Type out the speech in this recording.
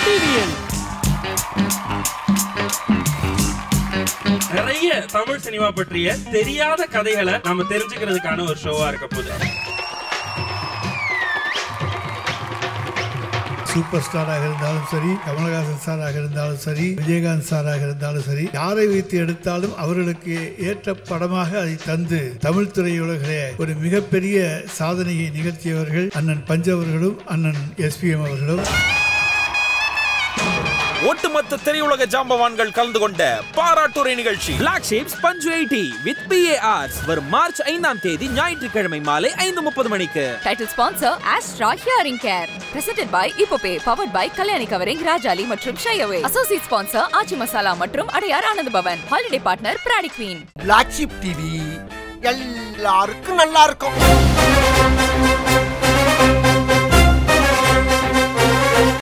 டிவியில் நிறைய தமிழ் சினிமா பற்றிய தெரியாத கதைகளை நம்ம தெரிஞ்சுக்கிறதுக்கான ஒரு ஷோவா இருக்க போகுது சூப்பர் ஸ்டாராக இருந்தாலும் சரி கமலஹாசன் சாராக இருந்தாலும் சரி விஜயகாந்த் சாராக இருந்தாலும் சரி யாரை வைத்து எடுத்தாலும் அவர்களுக்கு ஏற்ற படமாக அதை தந்து தமிழ் திரையுலகிலே ஒரு மிகப்பெரிய சாதனையை நிகழ்த்தியவர்கள் அண்ணன் பஞ்சவர்களும் அண்ணன் எஸ்பிஎம் அவர்களும் ஒட்டுமொத்த திரையுலக ஜாம்பவான்கள் கலந்து கொண்ட பாராட்டுரை நிகழ்ச்சி black sheep's punch eighty with பிஏஆர்ஸ் வரும் மார்ச் ஐந்தாம் தேதி ஞாயிற்றுக்கிழமை மாலை ஐந்து முப்பது மணிக்கு title sponsor Astra hearing care presented by இப்போபே பவர்ட் பை கல்யாணி கவரிங் ராஜாலி மற்றும் ஷையவே அசோசியேட் ஸ்பான்சர் ஆச்சி மசாலா மற்றும் அடையார் ஆனந்த் பவன் ஹாலிடே பார்ட்னர் பிராடி குவீன் பிளாக் ஷிப் டிவி எல்லாருக்கும் நல்லா இருக்கும்